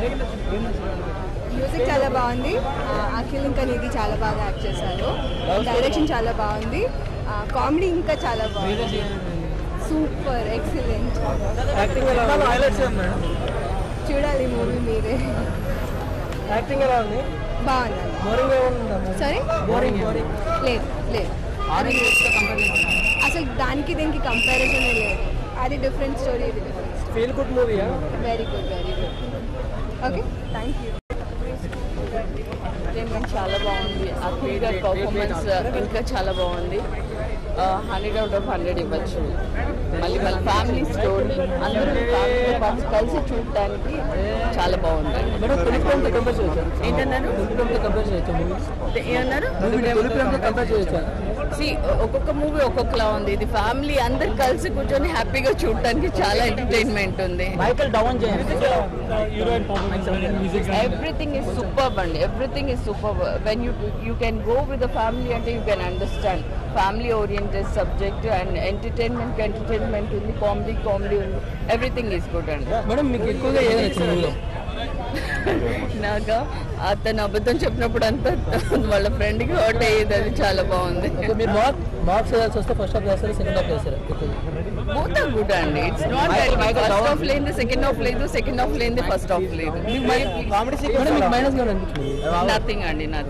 Music చాలా బాగుంది ఆ, అఖిల్ ఇంకా నిధి చాలా బాగా యాక్ట్ చేశారు డైరెక్షన్ చాలా బాగుంది కామెడీ ఇంకా చాలా బాగుంది సూపర్ ఎక్సలెంట్ యాక్టింగ్ ఎలా ఉంది హైలైట్స్ మేడం చూడాలి మూవీ మీరే యాక్టింగ్ ఎలా ఉంది బాగుంది బోరింగ్ ఏముందా సరే బోరింగ్ బోరింగ్ లేదు లేదు అసలు దానికి దీనికి కంపారిజన్ లేదు అది డిఫరెంట్ స్టోరీ ఇది డిఫరెంట్ స్టోరీ ఫీల్ గుడ్ మూవీయా very good very good okay thank you entertainment చాలా బాగుంది అఖిల్ గారి పర్ఫార్మెన్స్ ఇంకా చాలా బాగుంది హండ్రెడ్ అవుట్ ఆఫ్ హండ్రెడ్ ఇవ్వచ్చు మళ్ళీ వాళ్ళ ఫ్యామిలీ స్టోరీ అందరూ ఫ్యామిలీతో పాటు కలిసి చూడటానికి చాలా బాగుంది మేడం తొలి ప్రేమతో కంపేర్ చేయొచ్చా ఏంటన్నారు తొలి ప్రేమతో కంపేర్ చేయొచ్చా మూవీ ఏమన్నారు తొలి ప్రేమతో కంపేర్ చేయొచ్చా సి ఒక్కొక్క మూవీ ఒక్కొక్కలా ఉంది ఇది ఫ్యామిలీ అందరు కలిసి కూర్చొని హ్యాపీగా చూడటానికి చాలా ఎంటర్టైన్మెంట్ ఉంది మైకల్ డౌన్ చేయండి హీరోయిన్ ఎవ్రీథింగ్ ఇస్ సూపర్ అండి everything is super when you you can go with the family అంటే you can understand family oriented subject and entertainment entertainment ఉంది కామెడీ కామెడీ ఉంది ఎవ్రీథింగ్ ఈస్ గుడ్ అండి madam మీకు ఎక్కువగా ఏది నచ్చింది మూవీలో నాకు అతను అబద్ధం చెప్పినప్పుడు అంతా వాళ్ళ ఫ్రెండ్కి హర్ట్ అయ్యేది అది చాలా బాగుంది ఓకే మీరు మార్క్ మార్క్స్ వేయాల్సి వస్తే ఫస్ట్ హాఫ్ చేస్తారా సెకండ్ హాఫ్ చేస్తారా బోత్ ఆర్ గుడ్ అండి it's not Michael- Michael first Down. Half లేని సెకండ్ హాఫ్ లేదు సెకండ్ హాఫ్ లేని ఫస్ట్ హాఫ్ లేదు కామెడీ మేడం మీకు మైనస్ గా అనిపించింది నథింగ్ అండి నథింగ్